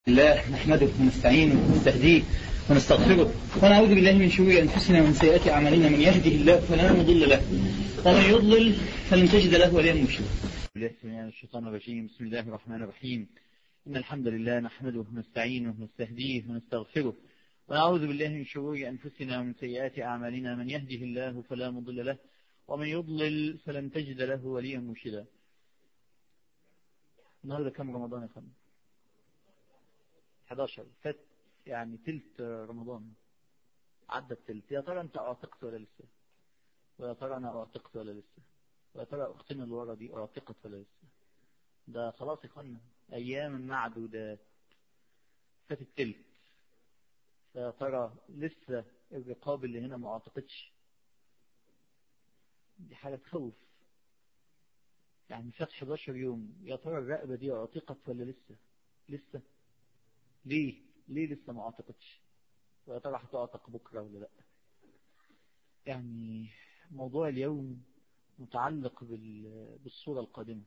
الله نحمده ونستعينه ونستهديه ونستغفره ونعوذ بالله من شرور انفسنا ومن سيئات اعمالنا من يهده الله فلا مضل له ومن يضلل فلن تجد له وليا مرشدا. من الشيطان الرجيم بسم الله الرحمن الرحيم إن الحمد لله نحمده ونستعينه ونستهديه ونستغفره ونعوذ بالله من شرور أنفسنا ومن سيئات أعمالنا من يهده الله فلا مضل له ومن يضلل فلن تجد له وليا مرشدا النهارده كم رمضان يا خالد 11 فات يعني تلت رمضان عدى التلت يا ترى انت اعتقت ولا لسه ويا ترى انا اعتقت ولا لسه ويا ترى اختنا اللي ورا دي اعتقت ولا لسه ده خلاص يا اخوانا ايام معدودات فات التلت فيا ترى لسه الرقاب اللي هنا ما اعتقتش دي حاجة تخوف يعني فات 11 يوم يا ترى الرقبة دي اعتقت ولا لسه لسه ليه ليه لسه ما اعتقدش ويا ترى هتعتق بكره ولا لا يعني موضوع اليوم متعلق بالصورة القادمة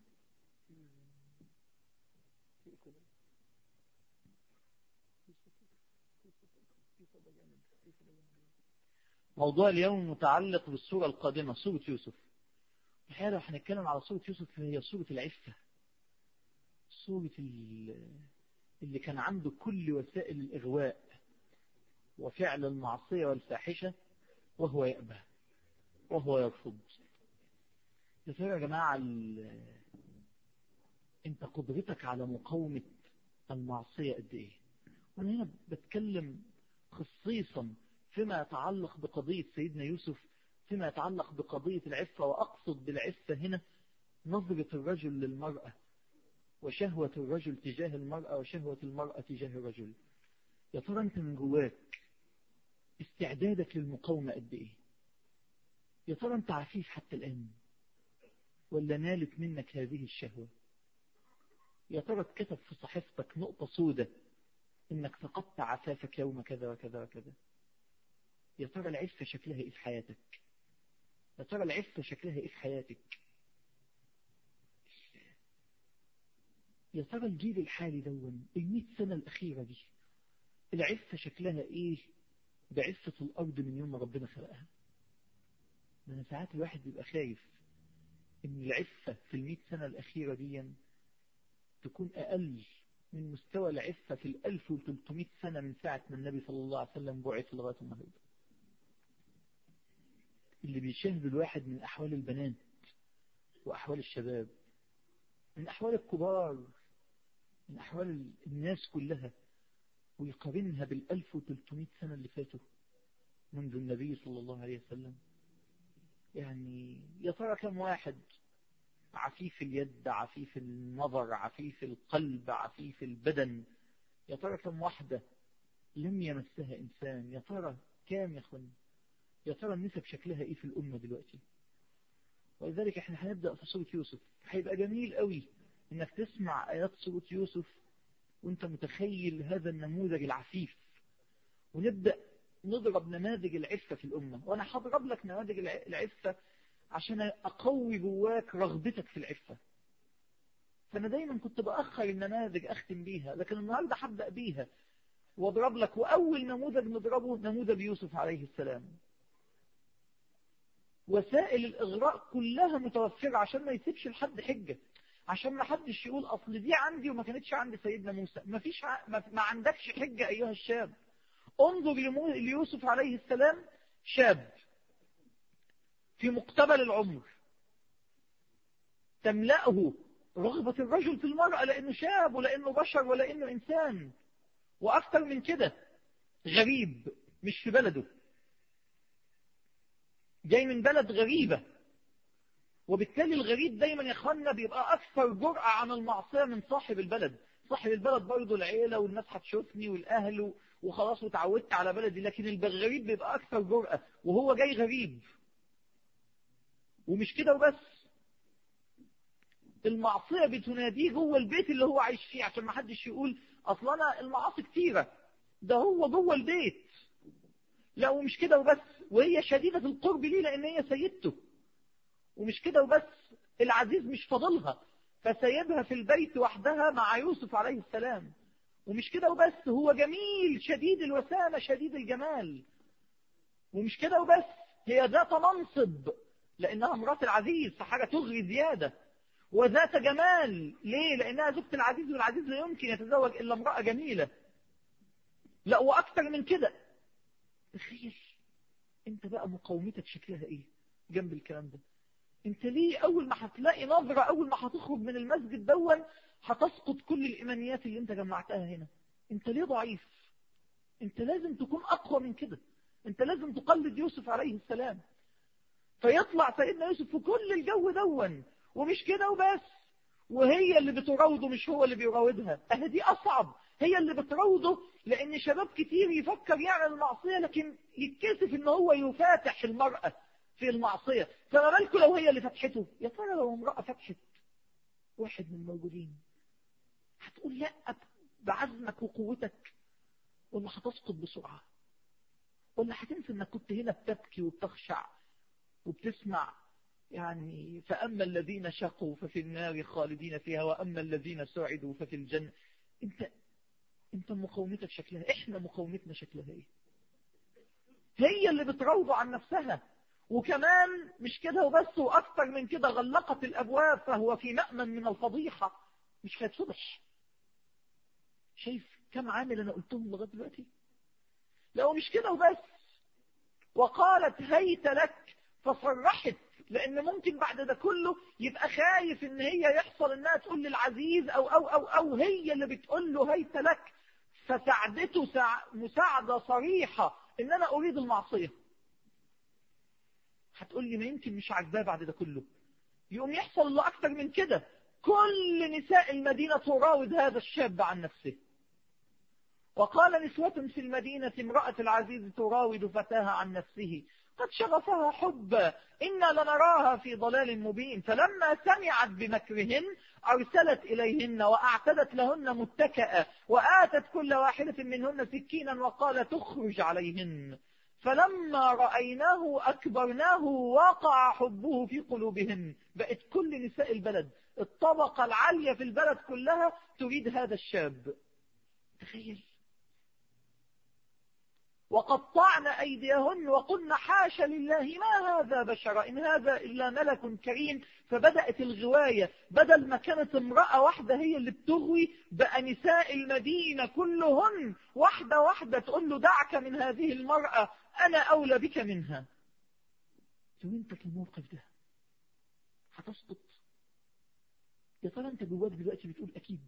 موضوع اليوم متعلق بالصورة القادمة صورة يوسف الحقيقة لو هنتكلم على صورة يوسف فهي صورة العفة صورة اللي كان عنده كل وسائل الإغواء وفعل المعصية والفاحشة وهو يأبى وهو يرفض يا ترى يا جماعة انت قدرتك على مقاومة المعصية قد ايه وانا هنا بتكلم خصيصا فيما يتعلق بقضية سيدنا يوسف فيما يتعلق بقضية العفة وأقصد بالعفة هنا نظرة الرجل للمرأة وشهوة الرجل تجاه المرأة وشهوة المرأة تجاه الرجل يا ترى أنت من جواك استعدادك للمقاومة قد إيه يا ترى أنت عفيف حتى الآن ولا نالت منك هذه الشهوة يا ترى اتكتب في صحيفتك نقطة سودة إنك فقدت عفافك يوم كذا وكذا وكذا يا ترى العفة شكلها إيه في حياتك يا ترى العفة شكلها إيه في حياتك يا ترى الجيل الحالي دون المئة سنة الأخيرة دي العفة شكلها إيه بعفة الأرض من يوم ما ربنا خلقها من ساعات الواحد بيبقى خايف إن العفة في المئة سنة الأخيرة دي تكون أقل من مستوى العفة في الألف وثلاثمائة سنة من ساعة ما النبي صلى الله عليه وسلم بعث لغاية النهاردة اللي بيشاهد الواحد من أحوال البنات وأحوال الشباب من أحوال الكبار من أحوال الناس كلها ويقارنها بالألف وتلتمائة سنة اللي فاتوا منذ النبي صلى الله عليه وسلم يعني يا ترى كم واحد عفيف اليد عفيف النظر عفيف القلب عفيف البدن يا ترى كم واحدة لم يمسها إنسان يا ترى كام يا أخوان يا ترى النسب شكلها إيه في الأمة دلوقتي ولذلك احنا هنبدأ في سورة يوسف هيبقى جميل قوي انك تسمع آيات سورة يوسف وانت متخيل هذا النموذج العفيف ونبدأ نضرب نماذج العفة في الأمة وأنا هضرب لك نماذج العفة عشان أقوي جواك رغبتك في العفة فأنا دايما كنت بأخر النماذج أختم بيها لكن النهاردة هبدأ بيها واضرب لك وأول نموذج نضربه نموذج يوسف عليه السلام وسائل الإغراء كلها متوفرة عشان ما يسيبش لحد حجة عشان ما حدش يقول أصل دي عندي وما كانتش عند سيدنا موسى ما, فيش ع... ما... ما عندكش حجة أيها الشاب انظر لمو... ليوسف عليه السلام شاب في مقتبل العمر تملأه رغبة الرجل في المرأة لأنه شاب ولأنه بشر ولأنه إنسان وأكثر من كده غريب مش في بلده جاي من بلد غريبة وبالتالي الغريب دايما يا اخوانا بيبقى اكثر جرأة عن المعصية من صاحب البلد صاحب البلد برضه العيلة والناس هتشوفني والاهل وخلاص وتعودت على بلدي لكن الغريب بيبقى اكثر جرأة وهو جاي غريب ومش كده وبس المعصية بتناديه جوه البيت اللي هو عايش فيه عشان ما حدش يقول اصلا انا المعاصي كتيرة ده هو جوه البيت لا ومش كده وبس وهي شديدة القرب ليه لان هي سيدته ومش كده وبس العزيز مش فاضلها فسيبها في البيت وحدها مع يوسف عليه السلام ومش كده وبس هو جميل شديد الوسامة شديد الجمال ومش كده وبس هي ذات منصب لأنها مرات العزيز فحاجة تغري زيادة وذات جمال ليه لأنها زوجة العزيز والعزيز لا يمكن يتزوج إلا امرأة جميلة لا وأكثر من كده تخيل انت بقى مقاومتك شكلها ايه جنب الكلام ده انت ليه اول ما هتلاقي نظرة اول ما هتخرج من المسجد دون هتسقط كل الايمانيات اللي انت جمعتها هنا انت ليه ضعيف انت لازم تكون اقوى من كده انت لازم تقلد يوسف عليه السلام فيطلع سيدنا يوسف في كل الجو دون ومش كده وبس وهي اللي بتراوده مش هو اللي بيراودها اه دي اصعب هي اللي بتراوده لان شباب كتير يفكر يعمل المعصية لكن يتكسف ان هو يفاتح المرأة في المعصية فما بالكم لو هي اللي فتحته يا ترى لو امرأة فتحت واحد من الموجودين هتقول لا بعزمك وقوتك ولا هتسقط بسرعة ولا هتنسى انك كنت هنا بتبكي وبتخشع وبتسمع يعني فأما الذين شقوا ففي النار خالدين فيها وأما الذين سعدوا ففي الجنة انت انت مقاومتك شكلها احنا مقاومتنا شكلها ايه هي اللي بتروض عن نفسها وكمان مش كده وبس واكثر من كده غلقت الابواب فهو في مأمن من الفضيحة مش هيتفضح شايف كم عامل انا قلتهم لغايه دلوقتي لو مش كده وبس وقالت هيت لك فصرحت لان ممكن بعد ده كله يبقى خايف ان هي يحصل انها تقول للعزيز او او او او هي اللي بتقول له هيت لك فساعدته سع... مساعدة صريحة ان انا اريد المعصية هتقول لي ما يمكن مش عاجباه بعد ده كله يقوم يحصل له اكتر من كده كل نساء المدينة تراود هذا الشاب عن نفسه وقال نسوة في المدينة امرأة العزيز تراود فتاها عن نفسه قد شغفها حبا إنا لنراها في ضلال مبين فلما سمعت بمكرهن أرسلت إليهن وأعتدت لهن متكأ وآتت كل واحدة منهن سكينا وقال تخرج عليهن فلما رأيناه أكبرناه وقع حبه في قلوبهن بقت كل نساء البلد الطبقة العالية في البلد كلها تريد هذا الشاب تخيل وقطعن أيديهن وقلن حاش لله ما هذا بشر إن هذا إلا ملك كريم فبدأت الغواية بدل ما كانت امرأة واحدة هي اللي بتغوي بقى نساء المدينة كلهن واحدة واحدة تقول له دعك من هذه المرأة أنا أولى بك منها لو أنت في الموقف ده هتسقط يا ترى أنت جواك دلوقتي بتقول أكيد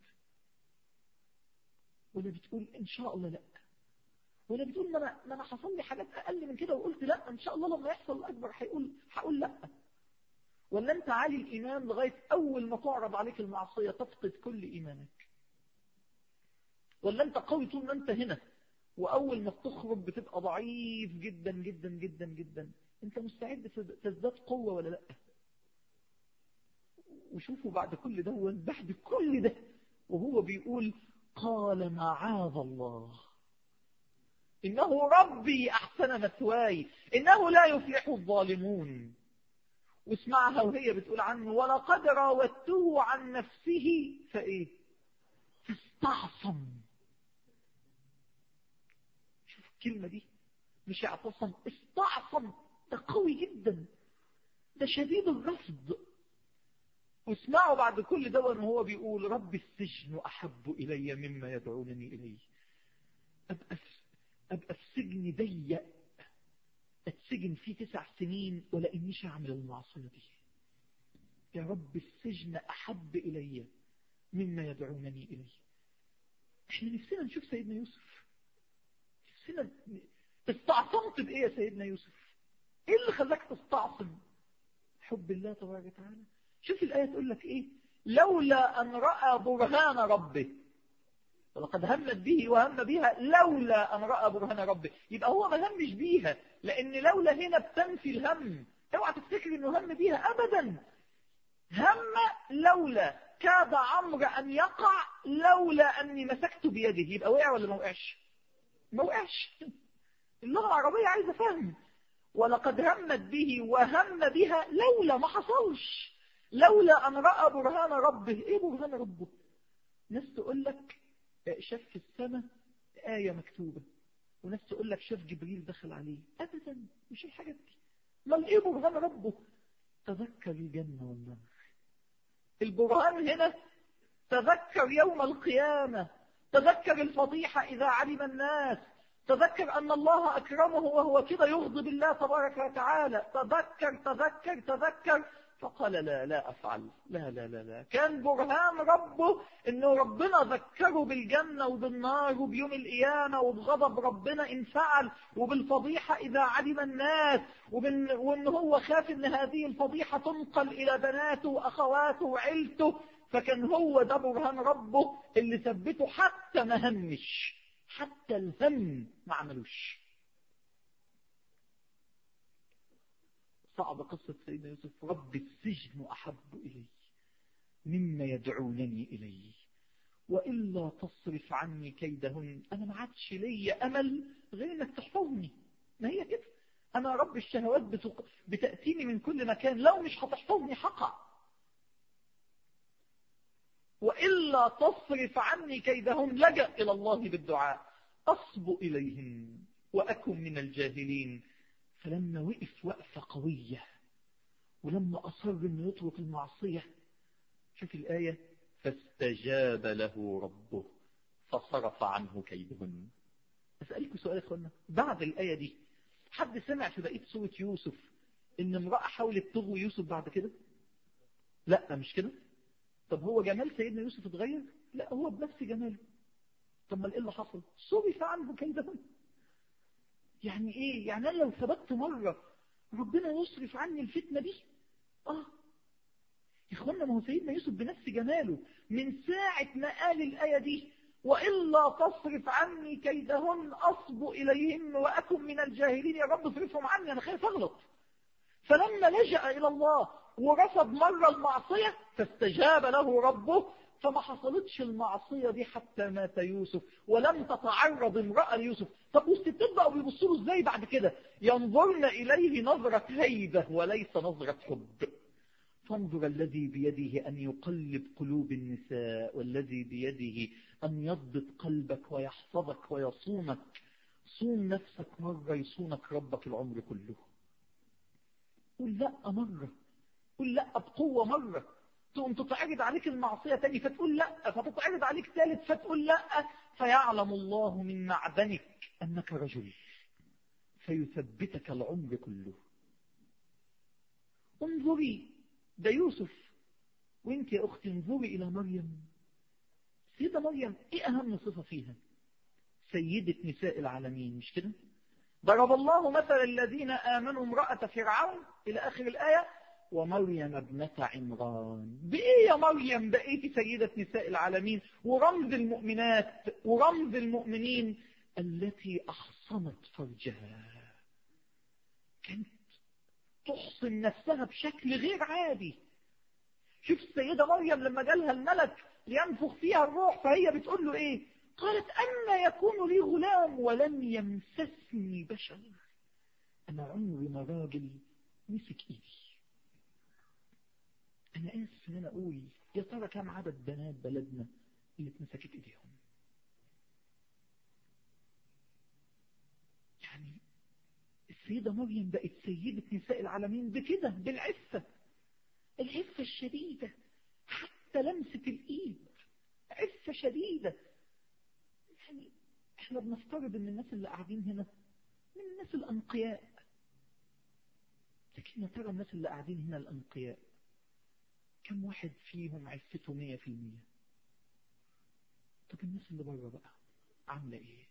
ولا بتقول إن شاء الله لأ ولا بتقول ما انا ما انا حصل لي حاجات اقل من كده وقلت لا ان شاء الله لما يحصل الاكبر هيقول هقول لا ولا انت عالي الايمان لغايه اول ما تعرض عليك المعصيه تفقد كل ايمانك ولا انت قوي طول ما انت هنا واول ما بتخرج بتبقى ضعيف جدا جدا جدا جدا انت مستعد تزداد قوه ولا لا وشوفوا بعد كل ده بعد كل ده وهو بيقول قال معاذ الله إنه ربي أحسن مثواي إنه لا يفلح الظالمون واسمعها وهي بتقول عنه ولقد راودته عن نفسه فإيه فاستعصم شوف الكلمة دي مش اعتصم استعصم ده قوي جدا ده شديد الرفض واسمعوا بعد كل ده وهو بيقول رب السجن أحب إلي مما يدعونني إليه أبقى أبقى في سجن ضيق اتسجن فيه تسع سنين ولا إنيش أعمل المعصية دي يا رب السجن أحب إلي مما يدعونني إليه احنا نفسنا نشوف سيدنا يوسف نفسنا استعصمت بإيه يا سيدنا يوسف إيه اللي خلاك تستعصم حب الله تبارك وتعالى شوف الآية تقول لك إيه لولا أن رأى برهان ربه ولقد همت به وهم بها لولا أن رأى برهان ربه يبقى هو ما همش بيها لأن لولا هنا بتنفي الهم اوعى تفتكر انه هم بيها أبدا هم لولا كاد عمرو أن يقع لولا أني مسكت بيده يبقى وقع ولا ما وقعش ما وقعش اللغة العربية عايزة فهم ولقد همت به وهم بها لولا ما حصلش لولا أن رأى برهان ربه إيه برهان ربه ناس تقول لك شاف في السماء آية مكتوبة وناس تقول لك شاف جبريل دخل عليه أبدا مش الحاجات دي ما ايه برهان ربه تذكر الجنة والنار البرهان هنا تذكر يوم القيامة تذكر الفضيحة إذا علم الناس تذكر أن الله أكرمه وهو كده يغضب الله تبارك وتعالى تذكر تذكر تذكر فقال لا لا أفعل لا لا لا لا كان برهان ربه أنه ربنا ذكره بالجنة وبالنار وبيوم القيامة وبغضب ربنا إن فعل وبالفضيحة إذا علم الناس وأن هو خاف أن هذه الفضيحة تنقل إلى بناته وأخواته وعيلته فكان هو ده برهان ربه اللي ثبته حتى ما همش حتى الهم ما عملوش صعب قصة سيدنا يوسف رب السجن أحب إلي مما يدعونني إليه وإلا تصرف عني كيدهن أنا ما عادش لي أمل غير أنك تحفظني ما هي كده أنا رب الشهوات بتق... بتأتيني من كل مكان لو مش هتحفظني حقا وإلا تصرف عني كيدهن لجأ إلى الله بالدعاء أصب إليهن وأكن من الجاهلين فلما وقف وقفة قوية ولما أصر أنه يترك المعصية شوف الآية فاستجاب له ربه فصرف عنه كيدهن أسألكم سؤال يا أخوانا بعد الآية دي حد سمع في بقية سورة يوسف إن امرأة حاولت تغوي يوسف بعد كده لا مش كده طب هو جمال سيدنا يوسف اتغير لا هو بنفس جماله طب ما ايه اللي حصل صرف عنه كيدهن يعني ايه يعني انا لو ثبت مرة ربنا يصرف عني الفتنة دي اه يا اخوانا ما هو سيدنا يوسف بنفس جماله من ساعة ما قال الآية دي وإلا تصرف عني كيدهن أصب إليهن وأكن من الجاهلين يا رب اصرفهم عني أنا خايف أغلط فلما لجأ إلى الله ورفض مرة المعصية فاستجاب له ربه فما حصلتش المعصية دي حتى مات يوسف ولم تتعرض امرأة ليوسف طب والستات بقوا بيبصوا له ازاي بعد كده ينظرن إليه نظرة هيبة وليس نظرة حب فانظر الذي بيده أن يقلب قلوب النساء والذي بيده أن يضبط قلبك ويحفظك ويصونك صون نفسك مرة يصونك ربك العمر كله قل لا مرة قل لا بقوة مرة تقوم تتعرض عليك المعصية تاني فتقول لا فتتعرض عليك ثالث فتقول لا فيعلم الله من معدنك أنك رجل فيثبتك العمر كله انظري ده يوسف وانت يا أختي انظري إلى مريم سيدة مريم ايه أهم صفة فيها سيدة نساء العالمين مش كده ضرب الله مثل الذين آمنوا امرأة فرعون إلى آخر الآية ومريم ابنة عمران بإيه يا مريم بقيتي سيدة نساء العالمين ورمز المؤمنات ورمز المؤمنين التي أحصنت فرجها كانت تحصن نفسها بشكل غير عادي شوف السيدة مريم لما جالها الملك لينفخ فيها الروح فهي بتقول له ايه قالت أن يكون لي غلام ولم يمسسني بشر أنا عمري ما راجل مسك إيدي أنا آسف إن أنا أقول يا ترى كم عدد بنات بلدنا اللي اتمسكت إيديهم يعني السيدة مريم بقت سيدة نساء العالمين بكده بالعفة العفة الشديدة حتى لمسة الإيد عفة شديدة يعني احنا بنفترض ان الناس اللي قاعدين هنا من الناس الأنقياء لكن يا ترى الناس اللي قاعدين هنا الأنقياء كم واحد فيهم عفته مية في المية طب الناس اللي بره بقى عاملة ايه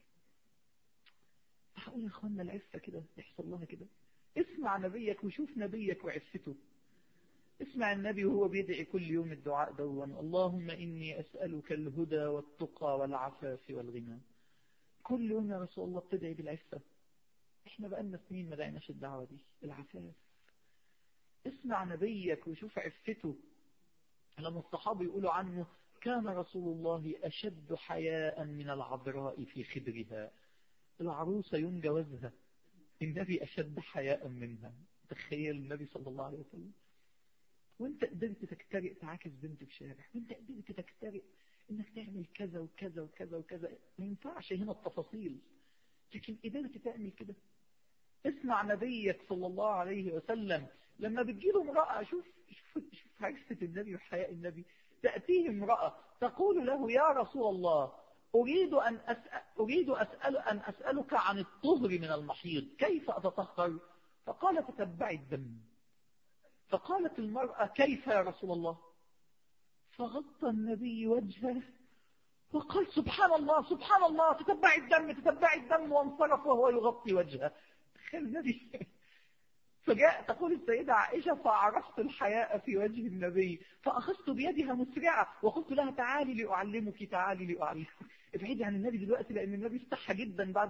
هقول يا اخوانا العفة كده يحصل لها كده اسمع نبيك وشوف نبيك وعفته اسمع النبي وهو بيدعي كل يوم الدعاء دون اللهم إني أسألك الهدى والتقى والعفاف والغنى كل يوم يا رسول الله بتدعي بالعفة احنا بقالنا سنين ما دعيناش الدعوة دي العفاف اسمع نبيك وشوف عفته لما الصحابة يقولوا عنه كان رسول الله أشد حياء من العذراء في خدرها العروسة يوم جوازها النبي أشد حياء منها تخيل النبي صلى الله عليه وسلم وانت قدرت تكترئ تعاكس بنت في شارع وانت قدرت تكترئ انك تعمل كذا وكذا وكذا وكذا ما ينفعش هنا التفاصيل لكن قدرت تعمل كده اسمع نبيك صلى الله عليه وسلم لما بتجيله امرأة شوف شوف شوف عكسة النبي وحياء النبي تأتيه امرأة تقول له يا رسول الله أريد أن أسأل, أريد أسأل أن أسألك عن الطهر من المحيض كيف أتطهر فقال تتبعي الدم فقالت المرأة كيف يا رسول الله فغطى النبي وجهه وقال سبحان الله سبحان الله تتبعي الدم تتبعي الدم وانصرف وهو يغطي وجهه تخيل النبي فجاء تقول السيدة عائشة فعرفت الحياء في وجه النبي فأخذت بيدها مسرعة وقلت لها تعالي لأعلمك تعالي لأعلمك ابعدي عن النبي دلوقتي لأن النبي استحى جدا بعد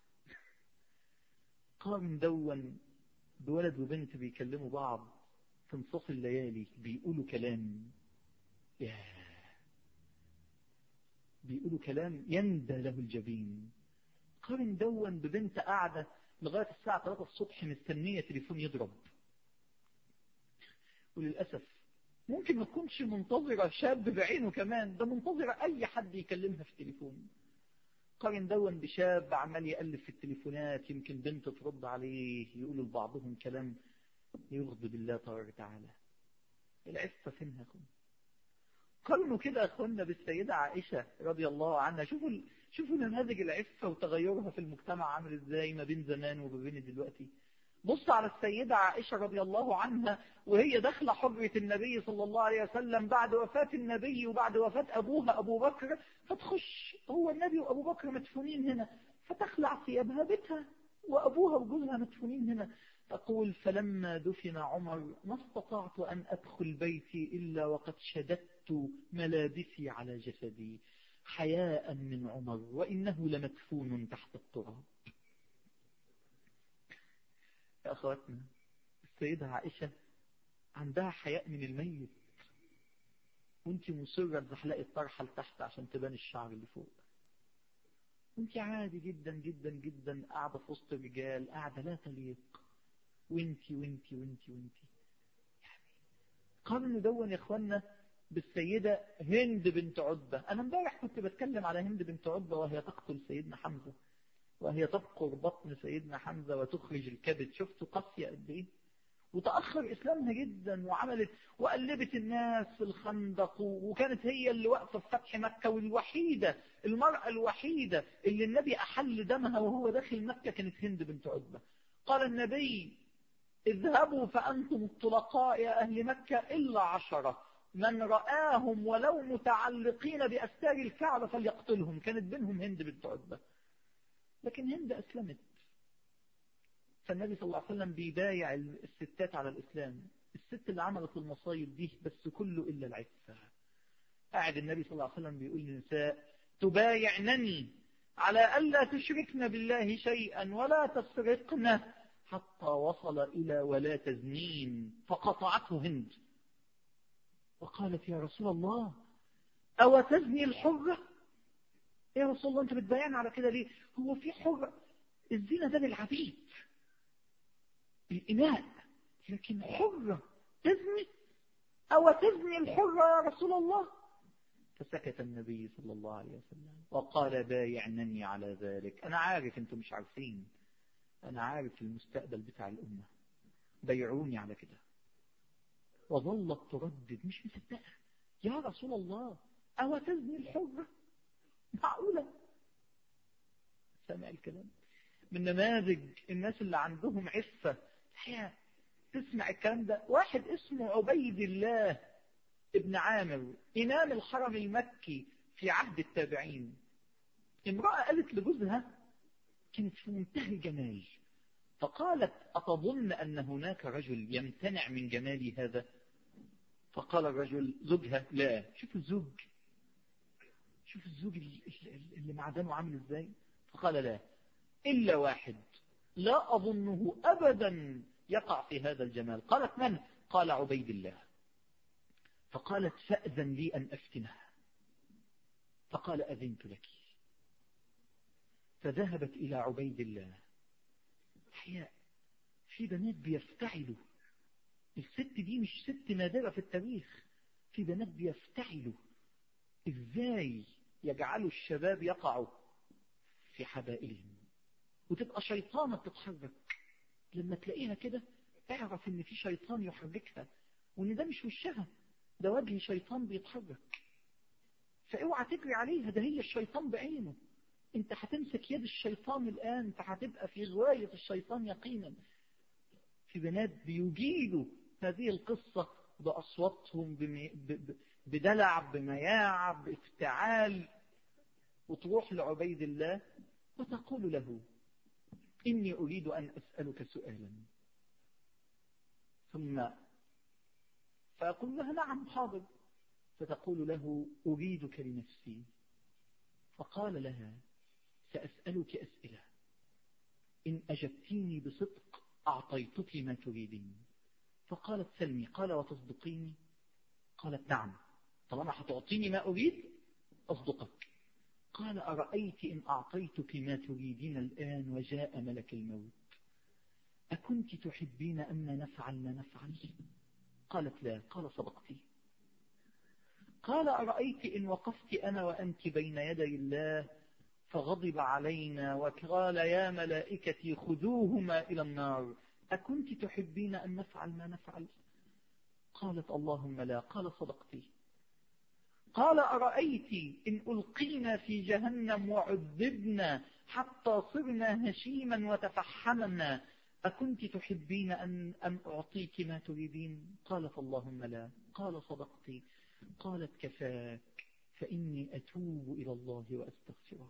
قام دون بولد وبنت بيكلموا بعض في نصف الليالي بيقولوا كلام ياه بيقولوا كلام يندى له الجبين قارن دون ببنت قاعدة لغاية الساعة 3 الصبح مستنية تليفون يضرب وللأسف ممكن ما تكونش منتظرة شاب بعينه كمان ده منتظرة أي حد يكلمها في التليفون قارن دون بشاب عمال يقلب في التليفونات يمكن بنت ترد عليه يقولوا لبعضهم كلام يغضب الله تبارك وتعالى العفة فينها يا قارنوا كده يا اخوانا بالسيدة عائشة رضي الله عنها شوفوا شوفوا نماذج العفة وتغيرها في المجتمع عامل ازاي ما بين زمان وما بين دلوقتي بص على السيدة عائشة رضي الله عنها وهي داخلة حجرة النبي صلى الله عليه وسلم بعد وفاة النبي وبعد وفاة أبوها أبو بكر فتخش هو النبي وأبو بكر مدفونين هنا فتخلع ثيابها بيتها وأبوها وجوزها مدفونين هنا تقول فلما دفن عمر ما استطعت أن أدخل بيتي إلا وقد شددت ملابسي على جسدي حياء من عمر وإنه لمدفون تحت التراب يا أخواتنا السيدة عائشة عندها حياء من الميت وانت مصرة تزحلقي الطرحة لتحت عشان تبان الشعر اللي فوق وانت عادي جدا جدا جدا قاعدة في وسط الرجال قاعدة لا تليق وانت وانت وانت وانت يعني قارنوا دون يا اخوانا بالسيدة هند بنت عتبة انا امبارح كنت بتكلم على هند بنت عتبة وهي تقتل سيدنا حمزة وهي تبقر بطن سيدنا حمزة وتخرج الكبد شفتوا قاسية قد ايه وتأخر إسلامها جدا وعملت وقلبت الناس في الخندق وكانت هي اللي واقفة في فتح مكة والوحيدة المرأة الوحيدة اللي النبي أحل دمها وهو داخل مكة كانت هند بنت عتبة قال النبي اذهبوا فأنتم الطلقاء يا أهل مكة إلا عشرة من رآهم ولو متعلقين بأستار الكعبة فليقتلهم كانت بينهم هند بنت عتبة لكن هند أسلمت فالنبي صلى الله عليه وسلم بيبايع الستات على الإسلام الست اللي عملت المصايب دي بس كله إلا العفة قاعد النبي صلى الله عليه وسلم بيقول للنساء تبايعنني على ألا تشركن بالله شيئا ولا تسرقن حتى وصل إلى ولا تزنين فقطعته هند وقالت يا رسول الله أو تزني الحرة يا رسول الله أنت بتبايعنا على كده ليه هو في حرة الزنا ده للعبيد الإناء لكن حرة تزني أو تزني الحرة يا رسول الله فسكت النبي صلى الله عليه وسلم وقال بايعنني على ذلك أنا عارف أنتم مش عارفين أنا عارف المستقبل بتاع الأمة بيعوني على كده وظلت تردد مش مصدقة يا رسول الله أو تزني الحرة معقولة سامع الكلام من نماذج الناس اللي عندهم عفة الحقيقة تسمع الكلام ده واحد اسمه عبيد الله ابن عامر إمام الحرم المكي في عهد التابعين امرأة قالت لجوزها كانت في منتهى الجمال فقالت أتظن أن هناك رجل يمتنع من جمالي هذا فقال الرجل زوجها لا شوف الزوج شوف الزوج اللي معدنه عامل ازاي فقال لا إلا واحد لا أظنه أبدا يقع في هذا الجمال قالت من قال عبيد الله فقالت فأذن لي أن أفتنه فقال أذنت لك فذهبت إلى عبيد الله أحياء في بنات بيفتعلوا الست دي مش ست نادرة في التاريخ في بنات بيفتعلوا ازاي يجعلوا الشباب يقعوا في حبائلهم وتبقى شيطانة بتتحرك لما تلاقيها كده اعرف ان في شيطان يحركها وان ده مش وشها ده وجه شيطان بيتحرك فاوعى تجري عليها ده هي الشيطان بعينه انت هتمسك يد الشيطان الان فهتبقى في غواية الشيطان يقينا في بنات بيجيدوا هذه القصة بأصواتهم بمي... ب... بدلع بمياع بافتعال وتروح لعبيد الله وتقول له إني أريد أن أسألك سؤالا ثم فأقول لها نعم حاضر فتقول له أريدك لنفسي فقال لها سأسألك أسئلة إن أجبتيني بصدق أعطيتك ما تريدين فقالت سلمي قال وتصدقيني قالت نعم طالما هتعطيني ما أريد أصدقك قال أرأيت إن أعطيتك ما تريدين الآن وجاء ملك الموت أكنت تحبين أن نفعل ما نفعل قالت لا قال صدقتي قال أرأيت إن وقفت أنا وأنت بين يدي الله فغضب علينا وقال يا ملائكتي خذوهما إلى النار أكنت تحبين أن نفعل ما نفعل قالت اللهم لا قال صدقتي قال أرأيت إن ألقينا في جهنم وعذبنا حتى صرنا هشيما وتفحمنا أكنت تحبين أن, أن أعطيك ما تريدين قالت اللهم لا قال صدقتي قالت كفاك فإني أتوب إلى الله وأستغفره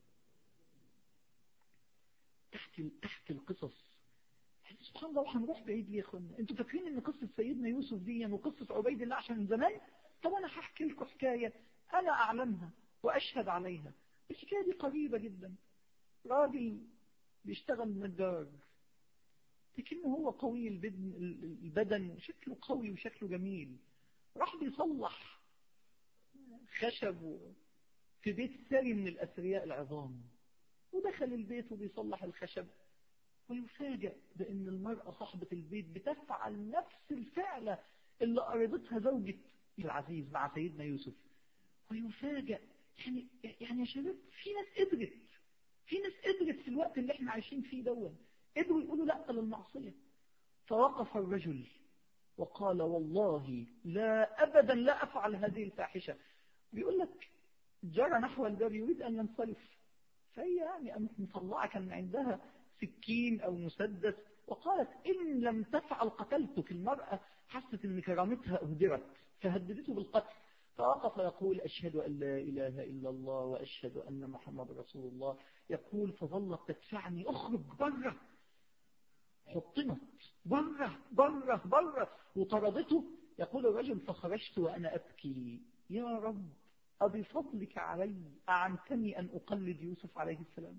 تحت تحت القصص سبحان الله وهنروح بعيد ليه يا اخوانا انتوا فاكرين ان قصه سيدنا يوسف دي وقصه عبيد الله عشان من زمان طب انا هحكي لكم حكايه انا اعلمها واشهد عليها الحكايه دي قريبه جدا راجل بيشتغل نجار لكنه هو قوي البدن البدن شكله قوي وشكله جميل راح بيصلح خشب في بيت ثري من الأثرياء العظام ودخل البيت وبيصلح الخشب ويفاجأ بأن المرأة صاحبة البيت بتفعل نفس الفعلة اللي أرضتها زوجة العزيز مع سيدنا يوسف ويفاجأ يعني يعني يا شباب في ناس قدرت في ناس قدرت في الوقت اللي احنا عايشين فيه دون قدروا يقولوا لا للمعصية فوقف الرجل وقال والله لا أبدا لا أفعل هذه الفاحشة بيقول لك جرى نحو الباب يريد أن ينصرف فهي يعني قامت مطلعة كان عندها سكين أو مسدس وقالت إن لم تفعل قتلتك المرأة حست أن كرامتها أهدرت فهددته بالقتل فوقف يقول أشهد أن لا إله إلا الله وأشهد أن محمد رسول الله يقول فظلت تدفعني أخرج بره حطمت بره بره بره وطردته يقول الرجل فخرجت وأنا أبكي يا رب أبفضلك علي أعنتني أن أقلد يوسف عليه السلام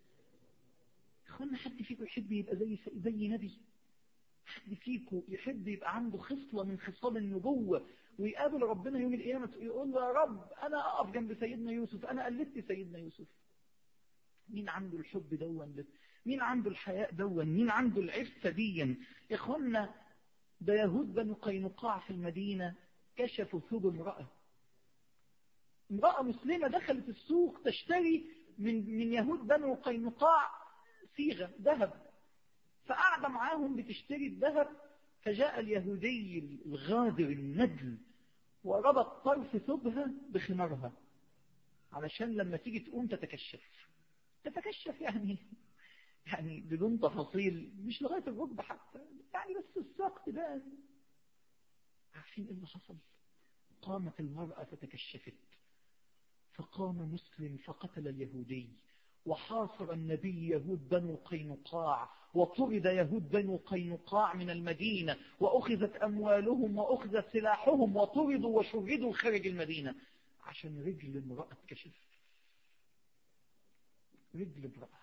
إخوانا حد فيكم يحب يبقى زي زي نبي حد فيكم يحب يبقى عنده خصلة من خصال النبوة ويقابل ربنا يوم القيامة يقول له يا رب أنا أقف جنب سيدنا يوسف أنا قلدت سيدنا يوسف مين عنده الحب دون مين عنده الحياء دون مين عنده العفة ديا يا اخوانا ده يهود بنو قينقاع في المدينة كشفوا ثوب امرأة امرأة مسلمة دخلت السوق تشتري من من يهود بنو قينقاع صيغة ذهب فقاعدة معاهم بتشتري الذهب فجاء اليهودي الغادر الندل وربط طرف ثوبها بخمارها علشان لما تيجي تقوم تتكشف تتكشف يعني يعني بدون تفاصيل مش لغاية الركبة حتى يعني بس الساق تبان عارفين ايه اللي حصل قامت المرأة فتكشفت فقام مسلم فقتل اليهودي وحاصر النبي يهود بنو قينقاع وطرد يهود بنو قينقاع من المدينة وأخذت أموالهم وأخذ سلاحهم وطردوا وشردوا خارج المدينة عشان رجل امرأة اتكشف رجل امرأة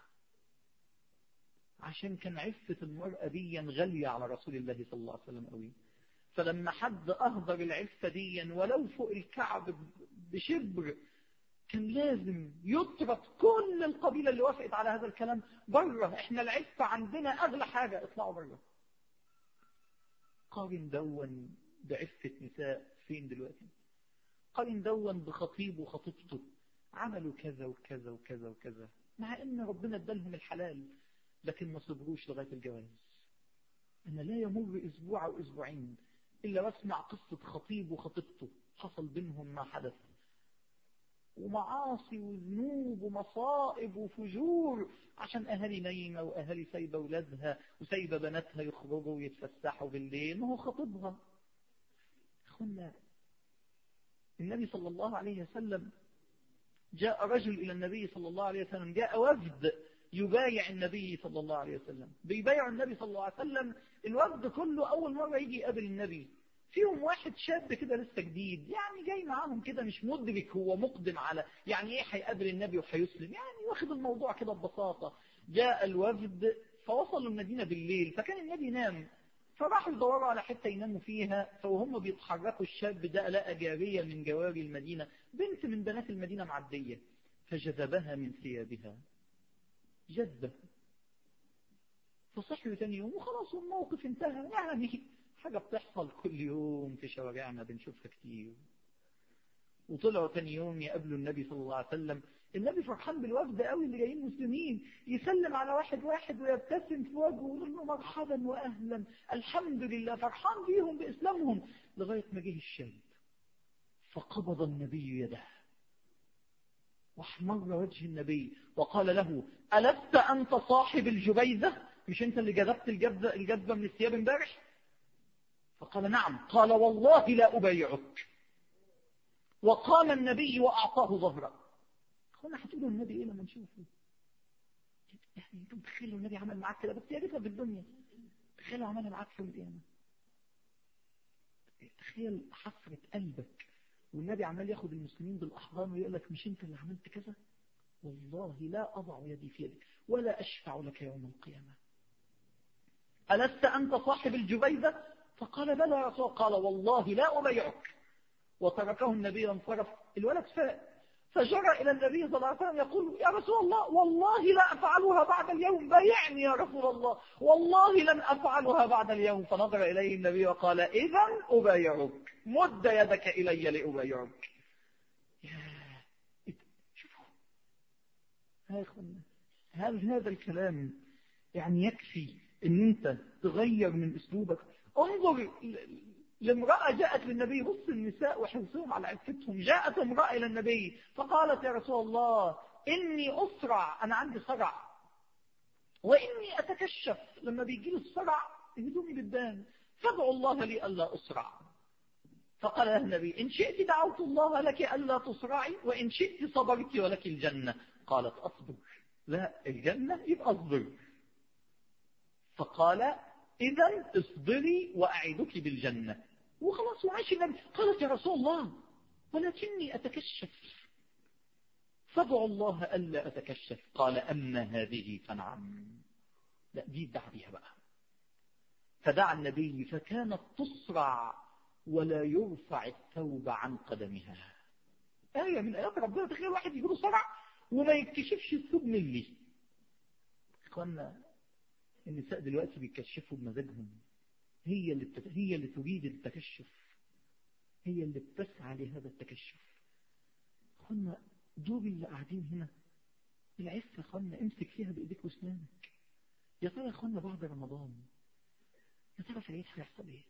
عشان كان عفة المرأة دي غالية على رسول الله صلى الله عليه وسلم قوي فلما حد أهدر العفة دي ولو فوق الكعب بشبر كان لازم يطرد كل القبيلة اللي وافقت على هذا الكلام بره احنا العفة عندنا أغلى حاجة اطلعوا بره قارن دون بعفة نساء فين دلوقتي قارن دون بخطيب وخطيبته عملوا كذا وكذا وكذا وكذا مع ان ربنا ادالهم الحلال لكن ما صبروش لغاية الجواز أنا لا يمر أسبوع أو أسبوعين إلا بسمع قصة خطيب وخطيبته حصل بينهم ما حدث ومعاصي وذنوب ومصائب وفجور عشان أهالي نايمة وأهالي سايبة أولادها وسايبة بناتها يخرجوا ويتفسحوا بالليل ما هو خطيبها أخونا النبي صلى الله عليه وسلم جاء رجل إلى النبي صلى الله عليه وسلم جاء وفد يبايع النبي صلى الله عليه وسلم بيبايع النبي صلى الله عليه وسلم الوفد كله أول مرة يجي يقابل النبي فيهم واحد شاب كده لسه جديد يعني جاي معاهم كده مش مدرك هو مقدم على يعني ايه هيقابل النبي وهيسلم يعني واخد الموضوع كده ببساطة جاء الوفد فوصلوا المدينة بالليل فكان النبي نام فراحوا يدوروا على حتة يناموا فيها فوهم بيتحركوا الشاب ده لقى جارية من جواري المدينة بنت من بنات المدينة معدية فجذبها من ثيابها جذبه فصحوا تاني يوم وخلاص الموقف انتهى يعني حاجة بتحصل كل يوم في شوارعنا بنشوفها كتير وطلعوا تاني يوم يقابلوا النبي صلى الله عليه وسلم النبي فرحان بالوفد قوي اللي جايين مسلمين يسلم على واحد واحد ويبتسم في وجهه ويقول له مرحبا واهلا الحمد لله فرحان بيهم باسلامهم لغايه ما جه الشاب فقبض النبي يده واحمر وجه النبي وقال له ألست أنت صاحب الجبيزة مش أنت اللي جذبت الجذبة, الجذبة من الثياب امبارح فقال نعم قال والله لا أبايعك وقام النبي وأعطاه ظهره اخوانا هتقولوا النبي ايه لما نشوفه يعني انتم تخيلوا النبي عمل معاك كده بس يا ريتها في الدنيا تخيلوا عملها معاك في القيامه تخيل حسرة قلبك والنبي عمال ياخد المسلمين بالأحضان ويقول لك مش انت اللي عملت كذا والله لا أضع يدي في يدك ولا أشفع لك يوم القيامة ألست أنت صاحب الجبيزة فقال بلى يا رسول قال والله لا أبيعك وتركه النبي وانصرف الولد فاق فجرى إلى النبي صلى الله عليه وسلم يقول يا رسول الله والله لا أفعلها بعد اليوم بايعني يا رسول الله والله لن أفعلها بعد اليوم فنظر إليه النبي وقال إذا أبايعك مد يدك إلي لأبايعك شوفوا هل هذا الكلام يعني يكفي ان انت تغير من اسلوبك انظر لامرأة جاءت للنبي بص النساء وحرصهم على عفتهم جاءت امرأة إلى النبي فقالت يا رسول الله إني أسرع أنا عندي صرع وإني أتكشف لما بيجي لي الصرع هدومي بتبان فادعوا الله لي ألا أسرع فقال له النبي إن شئت دعوت الله لك ألا تصرعي وإن شئت صبرت ولك الجنة قالت أصبر لا الجنة يبقى أصبر فقال إذا اصبري وأعدك بالجنة وخلاص وعاش النبي قالت يا رسول الله ولكني أتكشف فادعوا الله ألا أتكشف قال أما هذه فنعم لا دي دع بيها بقى فدعا النبي فكانت تصرع ولا يرفع الثوب عن قدمها آية من آيات ربنا تخيل واحد يجيله صرع وما يكتشفش الثوب ملي إخوانا النساء دلوقتي بيكشفوا بمزاجهم هي اللي بتت... هي اللي تريد التكشف هي اللي بتسعى لهذا التكشف اخوانا دول اللي قاعدين هنا العفة يا اخوانا امسك فيها بايديك واسنانك يا ترى يا اخوانا بعد رمضان يا ترى في العيد هيحصل ايه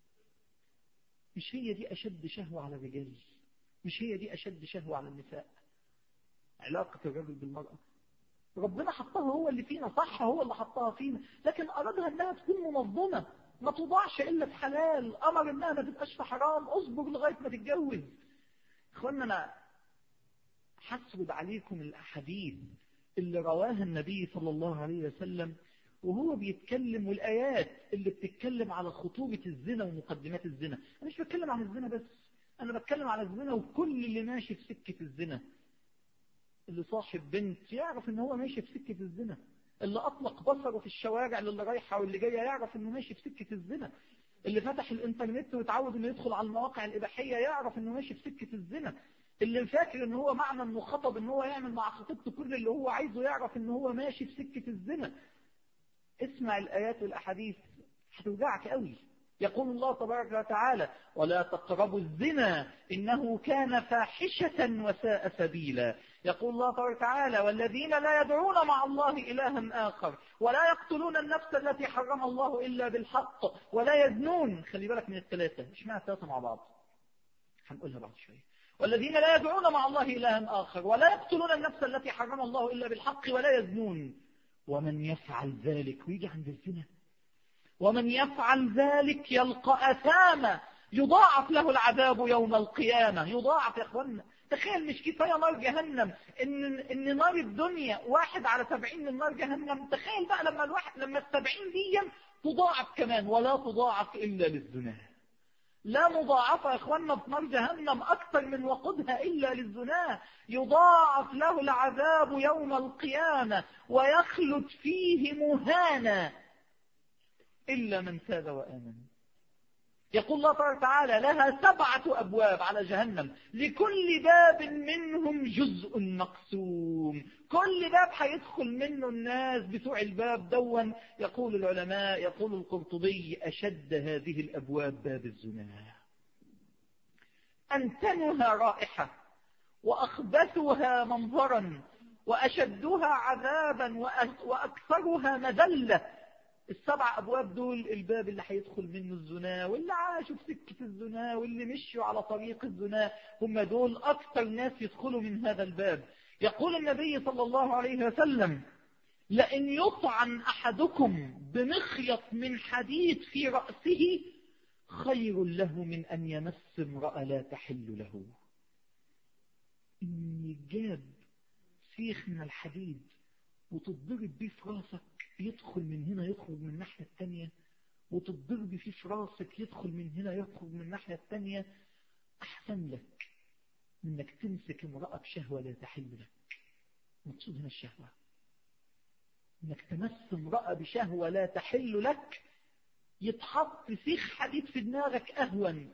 مش هي دي اشد شهوة على الرجال مش هي دي اشد شهوة على النساء علاقة الرجل بالمرأة ربنا حطها هو اللي فينا صح هو اللي حطها فينا لكن أرادها أنها تكون منظمة ما توضعش إلا في حلال أمر أنها ما تبقاش في حرام أصبر لغاية ما تتجوز إخوانا أنا حسرد عليكم الأحاديث اللي رواها النبي صلى الله عليه وسلم وهو بيتكلم والآيات اللي بتتكلم على خطورة الزنا ومقدمات الزنا أنا مش بتكلم عن الزنا بس أنا بتكلم على الزنا وكل اللي ماشي في سكة الزنا اللي صاحب بنت يعرف ان هو ماشي في سكة الزنا اللي اطلق بصره في الشوارع للي رايحة واللي جاية يعرف انه ماشي في سكة الزنا اللي فتح الانترنت وتعود انه يدخل على المواقع الاباحية يعرف انه ماشي في سكة الزنا اللي فاكر ان هو معنى انه خطب ان هو يعمل مع خطيبته كل اللي هو عايزه يعرف ان هو ماشي في سكة الزنا اسمع الايات والاحاديث هتوجعك قوي يقول الله تبارك وتعالى ولا تقربوا الزنا إنه كان فاحشة وساء سبيلا يقول الله تبارك وتعالى والذين لا يدعون مع الله إلها آخر ولا يقتلون النفس التي حرم الله إلا بالحق ولا يزنون خلي بالك من الثلاثة مش معنى الثلاثة مع بعض هنقولها بعد شوية والذين لا يدعون مع الله إلها آخر ولا يقتلون النفس التي حرم الله إلا بالحق ولا يزنون ومن يفعل ذلك ويجي عند الزنا ومن يفعل ذلك يلقى أثاما يضاعف له العذاب يوم القيامة يضاعف يا أخوانا تخيل مش كفاية نار جهنم إن, إن نار الدنيا واحد على سبعين من نار جهنم تخيل بقى لما الواحد لما السبعين دي تضاعف كمان ولا تضاعف إلا للزنا لا مضاعفة يا إخوانا في نار جهنم أكثر من وقودها إلا للزنا يضاعف له العذاب يوم القيامة ويخلد فيه مهانا إلا من تاب وآمن يقول الله تبارك وتعالى لها سبعة أبواب على جهنم لكل باب منهم جزء مقسوم كل باب هيدخل منه الناس بتوع الباب دون يقول العلماء يقول القرطبي أشد هذه الأبواب باب الزنا أنتنها رائحة وأخبثها منظرا وأشدها عذابا وأكثرها مذلة السبع أبواب دول الباب اللي هيدخل منه الزنا واللي عاشوا في سكة الزنا واللي مشوا على طريق الزنا هم دول أكثر ناس يدخلوا من هذا الباب يقول النبي صلى الله عليه وسلم لئن يطعن أحدكم بمخيط من حديد في رأسه خير له من أن يمس امرأة لا تحل له إن جاب سيخ من الحديد وتضرب بيه في راسك يدخل من هنا يخرج من الناحية التانية وتضرب فيه في راسك يدخل من هنا يخرج من الناحية التانية أحسن لك انك تمسك امرأة بشهوة لا تحل لك مقصود هنا الشهوة انك تمس امرأة بشهوة لا تحل لك يتحط سيخ حديد في دماغك أهون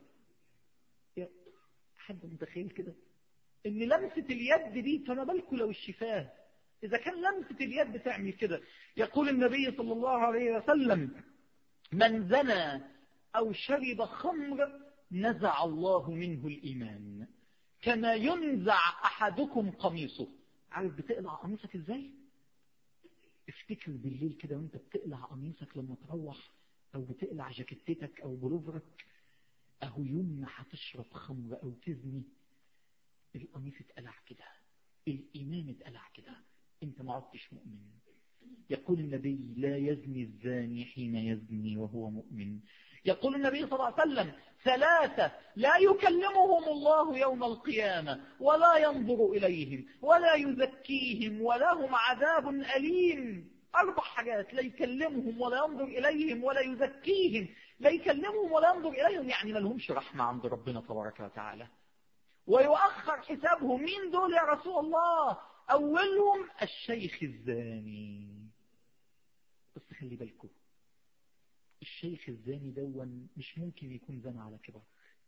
حد متخيل كده ان لمسة اليد دي فما بالكم لو الشفاه إذا كان لمسة اليد بتعمل كده يقول النبي صلى الله عليه وسلم من زنى أو شرب خمر نزع الله منه الإيمان كما ينزع أحدكم قميصه عارف بتقلع قميصك إزاي افتكر بالليل كده وانت بتقلع قميصك لما تروح أو بتقلع جاكيتتك أو بلوفرك أهو يوم ما هتشرب خمر أو تزني القميص اتقلع كده الإيمان اتقلع كده انت ما عدتش مؤمن يقول النبي لا يزني الزاني حين يزني وهو مؤمن يقول النبي صلى الله عليه وسلم ثلاثة لا يكلمهم الله يوم القيامة ولا ينظر إليهم ولا يزكيهم ولهم عذاب أليم أربع حاجات لا يكلمهم ولا ينظر إليهم ولا يزكيهم لا يكلمهم ولا ينظر إليهم يعني ما لهمش رحمة عند ربنا تبارك وتعالى ويؤخر حسابهم مين دول يا رسول الله أولهم الشيخ الزاني بس خلي بالكم الشيخ الزاني دون مش ممكن يكون زنا على كبر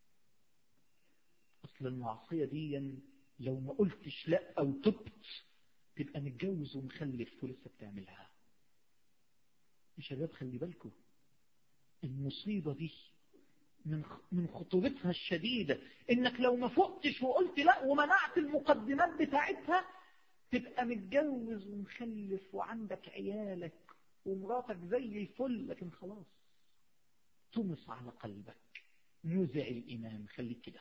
أصل المعصية دي لو ما قلتش لا أو تبت تبقى متجوز ومخلف ولسه بتعملها يا شباب خلي بالكم المصيبة دي من من خطورتها الشديدة انك لو ما فقتش وقلت لا ومنعت المقدمات بتاعتها تبقى متجوز ومخلف وعندك عيالك ومراتك زي الفل لكن خلاص تمس على قلبك نزع الإيمان خليك كده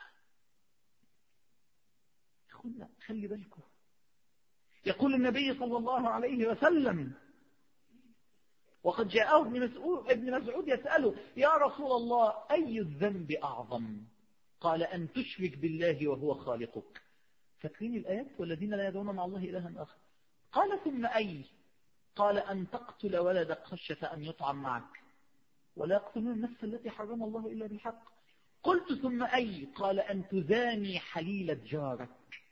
أخونا خلي بالكم يقول النبي صلى الله عليه وسلم وقد جاءه ابن مسعود, ابن مسعود يسأله يا رسول الله أي الذنب أعظم قال أن تشرك بالله وهو خالقك فاكرين الآيات والذين لا يدعون مع الله إلها آخر قال ثم أي قال أن تقتل ولدك خشية أن يطعم معك ولا يقتلون النفس التي حرم الله إلا بالحق قلت ثم أي قال أن تزاني حليلة جارك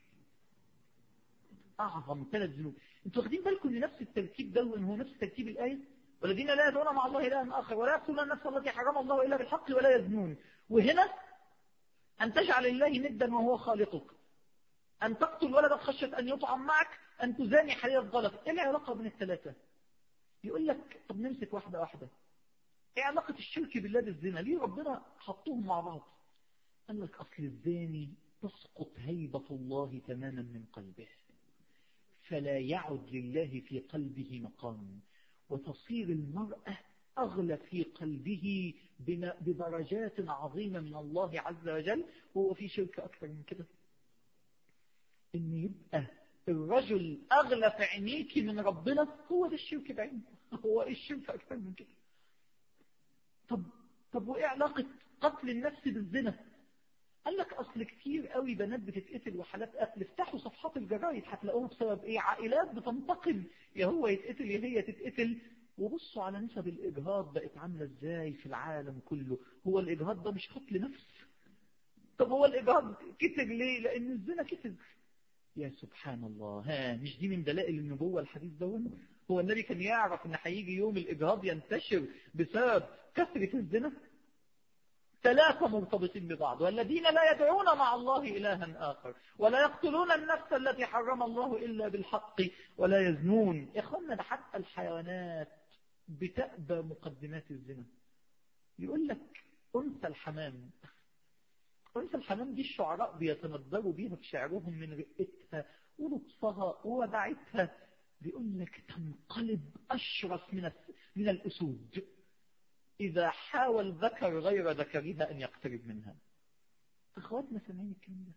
أعظم ثلاث ذنوب انتوا واخدين بالكم ان نفس الترتيب ده هو نفس ترتيب الآية والذين لا يدعون مع الله إلها آخر ولا يقتلون النفس التي حرم الله إلا بالحق ولا يزنون وهنا أن تجعل الله ندا وهو خالقك أن تقتل ولدك خشية أن يطعم معك أن تزاني حليلة غلط إيه العلاقة بين الثلاثة يقول لك طب نمسك واحدة واحدة ايه علاقة الشرك بالله بالزنا ليه ربنا حطوهم مع بعض قال لك اصل الزاني تسقط هيبة الله تماما من قلبه فلا يعد لله في قلبه مقام وتصير المرأة أغلى في قلبه بدرجات عظيمة من الله عز وجل وهو في شرك أكثر من كده إن يبقى الرجل أغلى في عينيك من ربنا هو ده الشرك بعينه هو إيه الشرك أكثر من كده طب طب وإيه علاقة قتل النفس بالزنا قال لك أصل كتير قوي بنات بتتقتل وحالات قتل افتحوا صفحات الجرايد هتلاقوها بسبب إيه عائلات بتنتقم يا هو يتقتل يا هي تتقتل وبصوا على نسب الإجهاض بقت عاملة إزاي في العالم كله هو الإجهاض ده مش قتل نفس طب هو الإجهاض كتر ليه لأن الزنا كتر يا سبحان الله ها مش دي من دلائل النبوة الحديث ده هو النبي كان يعرف ان هيجي يوم الإجهاض ينتشر بسبب كثرة الزنا ثلاثة مرتبطين ببعض والذين لا يدعون مع الله إلها آخر ولا يقتلون النفس التي حرم الله إلا بالحق ولا يزنون يا أخوانا ده حتى الحيوانات بتأبى مقدمات الزنا يقول لك أنثى الحمام أنثى الحمام دي الشعراء بيتندروا بيها في شعرهم من رقتها ولطفها وودعتها بيقول لك تنقلب أشرف من من الأسود إذا حاول ذكر غير ذكرها أن يقترب منها أخواتنا سامعين الكلام ده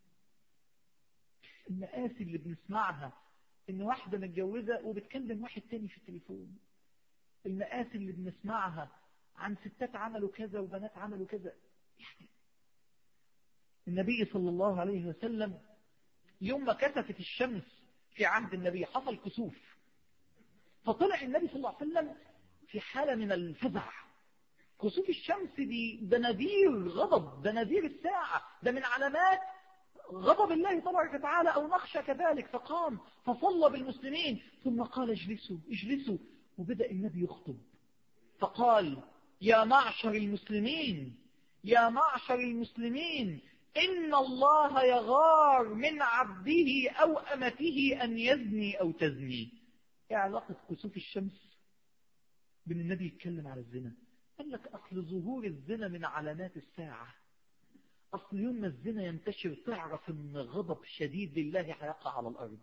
المآسي اللي بنسمعها إن واحدة متجوزة وبتكلم واحد تاني في التليفون المآسي اللي بنسمعها عن ستات عملوا كذا وبنات عملوا كذا يعني النبي صلى الله عليه وسلم يوم ما كسفت الشمس في عهد النبي حصل كسوف فطلع النبي صلى الله عليه وسلم في حالة من الفزع كسوف الشمس دي ده نذير غضب ده نذير الساعة ده من علامات غضب الله تبارك وتعالى أو نخشى كذلك فقام فصلى بالمسلمين ثم قال اجلسوا اجلسوا وبدأ النبي يخطب فقال يا معشر المسلمين يا معشر المسلمين إن الله يغار من عبده أو أمته أن يزني أو تزني ايه علاقة كسوف الشمس بين النبي يتكلم على الزنا قال لك أصل ظهور الزنا من علامات الساعة أصل يوم ما الزنا ينتشر تعرف أن غضب شديد لله هيقع على الأرض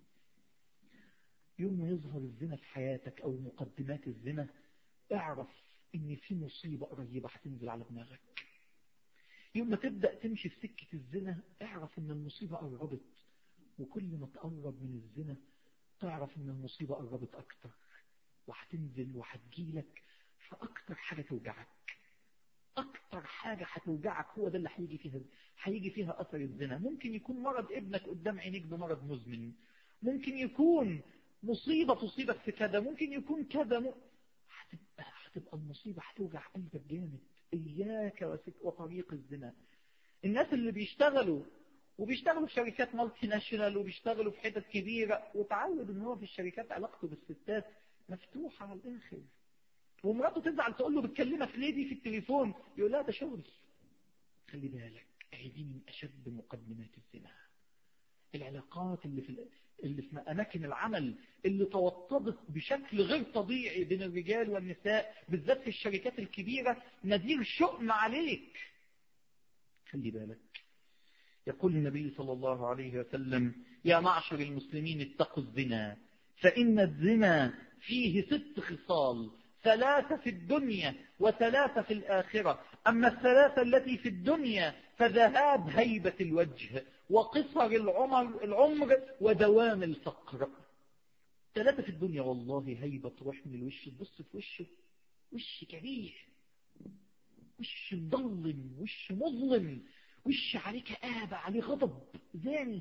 يوم ما يظهر الزنا في حياتك أو مقدمات الزنا اعرف أن في مصيبة قريبة هتنزل على دماغك يوم ما تبدأ تمشي في سكة الزنا اعرف أن المصيبة قربت وكل ما تقرب من الزنا تعرف أن المصيبة قربت أكتر وهتنزل وهتجيلك فأكتر حاجة توجعك أكتر حاجة هتوجعك هو ده اللي هيجي فيها هيجي فيها أثر الزنا ممكن يكون مرض ابنك قدام عينيك بمرض مزمن ممكن يكون مصيبة تصيبك في كذا ممكن يكون كذا م... هتبقى هتبقى المصيبة هتوجع قلبك جامد إياك وطريق الزنا الناس اللي بيشتغلوا وبيشتغلوا في شركات مالتي ناشونال وبيشتغلوا في حتت كبيرة وتعود ان هو في الشركات علاقته بالستات مفتوحة على الآخر ومراته تزعل تقول له بتكلمك ليه دي في التليفون يقول لها ده شغل خلي بالك دي من أشد مقدمات الزنا العلاقات اللي في اللي في أماكن العمل اللي توطدت بشكل غير طبيعي بين الرجال والنساء بالذات في الشركات الكبيرة نذير شؤم عليك خلي بالك يقول النبي صلى الله عليه وسلم يا معشر المسلمين اتقوا الزنا فإن الزنا فيه ست خصال ثلاثة في الدنيا وثلاثة في الآخرة أما الثلاثة التي في الدنيا فذهاب هيبة الوجه وقصر العمر, العمر ودوام الفقر ثلاثة في الدنيا والله هيبة تروح من الوش تبص في وشه وش كريه وش مظلم وش مظلم وش عليه كآبة عليه غضب زاني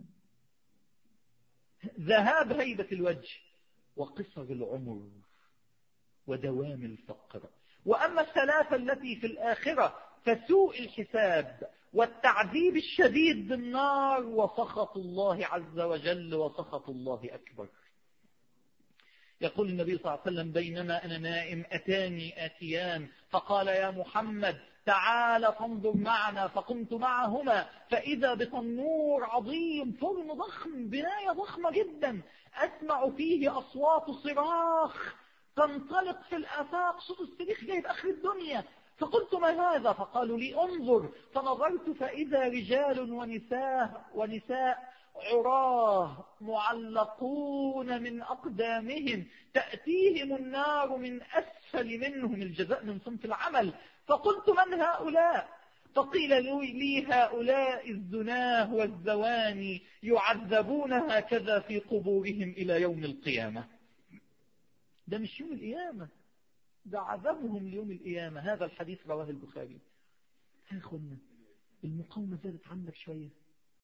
ذهاب هيبة الوجه وقصر العمر ودوام الفقر وأما الثلاثة التي في الآخرة فسوء الحساب والتعذيب الشديد بالنار وسخط الله عز وجل وسخط الله أكبر يقول النبي صلى الله عليه وسلم بينما أنا نائم أتاني آتيان فقال يا محمد تعال فانظر معنا فقمت معهما فإذا بتنور عظيم فرن ضخم بناية ضخمة جدا أسمع فيه أصوات صراخ تنطلق في الآفاق صوت الصريخ جاي آخر الدنيا فقلت ما هذا فقالوا لي انظر فنظرت فإذا رجال ونساء ونساء عراه معلقون من أقدامهم تأتيهم النار من أسفل منهم الجزاء من صنف العمل فقلت من هؤلاء فقيل لي هؤلاء الزناه والزواني يعذبون هكذا في قبورهم إلى يوم القيامة ده مش يوم القيامة ده عذابهم ليوم القيامة هذا الحديث رواه البخاري يا أخوانا المقاومة زادت عنك شوية